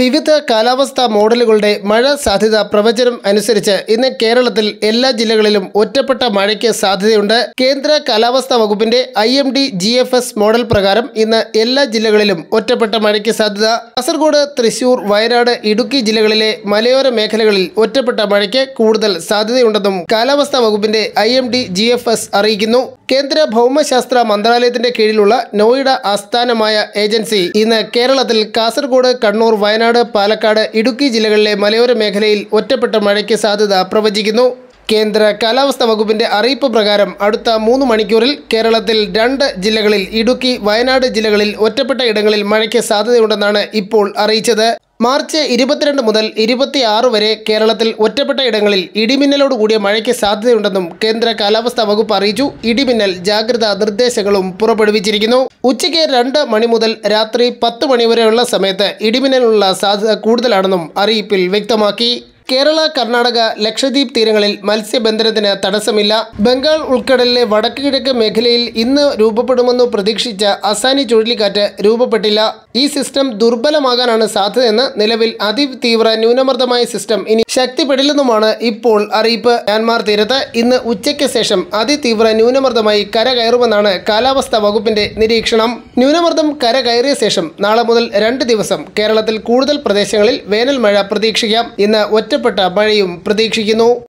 വിവിധ കാലാവസ്ഥാ മോഡലുകളുടെ മഴ സാധ്യത പ്രവചനം അനുസരിച്ച് ഇന്ന് കേരളത്തിൽ എല്ലാ ജില്ലകളിലും ഒറ്റപ്പെട്ട മഴയ്ക്ക് സാധ്യതയുണ്ട് കേന്ദ്ര കാലാവസ്ഥാ വകുപ്പിന്റെ I M D G F S model പ്രകാരം ഇന്ന് എല്ലാ ജില്ലകളിലും ഒറ്റപ്പെട്ട മഴയ്ക്ക് സാധ്യത കാസർഗോഡ് തൃശൂർ വയനാട് ഇടുക്കി ജില്ലകളിലെ മലയോര മേഖലകളിൽ ഒറ്റപ്പെട്ട മഴയ്ക്ക് കൂടുതൽ സാധ്യതയുണ്ടെന്നും കാലാവസ്ഥാ വകുപ്പിന്റെ I M D G F S അറിയിക്കുന്നു കേന്ദ്ര ഭൗമശാസ്ത്ര മന്ത്രാലയത്തിന്റെ കീഴിലുള്ള നോയിഡ ആസ്ഥാനമായ ഏജൻസി ഇന്ന് കേരളത്തിൽ കാസർഗോഡ് കണ്ണൂർ വയനാട് പാലക്കാട് ഇടുക്കി ജില്ലകളിലെ മലയോര മേഖലയിൽ ഒറ്റപ്പെട്ട മഴയ്ക്ക് സാധ്യത പ്രവചിക്കുന്നു കേന്ദ്ര കാലാവസ്ഥാ വകുപ്പിന്റെ അറിയിപ്പ് പ്രകാരം അടുത്ത മൂന്ന് മണിക്കൂറിൽ കേരളത്തിൽ രണ്ട് ജില്ലകളിൽ ഇടുക്കി വയനാട് ജില്ലകളിൽ ഒറ്റപ്പെട്ട ഇടങ്ങളിൽ മഴയ്ക്ക് സാധ്യതയുണ്ടെന്നാണ് ഇപ്പോൾ അറിയിച്ചത് മാർച്ച് ഇരുപത്തിരണ്ട് മുതൽ ഇരുപത്തിയാറ് വരെ കേരളത്തിൽ ഒറ്റപ്പെട്ട ഇടങ്ങളിൽ ഇടിമിന്നലോട് കൂടിയ മഴയ്ക്ക് സാധ്യതയുണ്ടെന്നും കേന്ദ്ര കാലാവസ്ഥാ വകുപ്പ് അറിയിച്ചു ഇടിമിന്നൽ ജാഗ്രതാ നിർദ്ദേശങ്ങളും പുറപ്പെടുവിച്ചിരിക്കുന്നു ഉച്ചയ്ക്ക് രണ്ട് മണി മുതൽ രാത്രി പത്ത് മണി വരെയുള്ള സമയത്ത് ഇടിമിന്നലുള്ള സാധ്യത കൂടുതലാണെന്നും അറിയിപ്പിൽ വ്യക്തമാക്കി കേരള കർണാടക ലക്ഷദ്വീപ് തീരങ്ങളിൽ മത്സ്യബന്ധനത്തിന് തടസ്സമില്ല ബംഗാൾ ഉൾക്കടലിലെ വടക്ക് കിഴക്ക് മേഖലയിൽ ഇന്ന് രൂപപ്പെടുമെന്ന് പ്രതീക്ഷിച്ച അസാനി ചുഴലിക്കാറ്റ് രൂപപ്പെട്ടില്ല ഈ സിസ്റ്റം ദുർബലമാകാനാണ് സാധ്യതയെന്ന് നിലവിൽ അതിതീവ്ര ന്യൂനമർദ്ദമായ സിസ്റ്റം ഇനി ശക്തിപ്പെടില്ലെന്നുമാണ് ഇപ്പോൾ അറിയിപ്പ് മ്യാൻമാർ തീരത്ത് ഇന്ന് ഉച്ചയ്ക്ക് ശേഷം അതിതീവ്ര ന്യൂനമർദ്ദമായി കര കയറുമെന്നാണ് കാലാവസ്ഥാ വകുപ്പിന്റെ നിരീക്ഷണം ന്യൂനമർദ്ദം കര കയറിയ ശേഷം നാളെ മുതൽ രണ്ട് ദിവസം കേരളത്തിൽ കൂടുതൽ പ്രദേശങ്ങളിൽ വേനൽ മഴ പ്രതീക്ഷിക്കാം ഇന്ന് ഒറ്റപ്പെട്ട മഴയും പ്രതീക്ഷിക്കുന്നു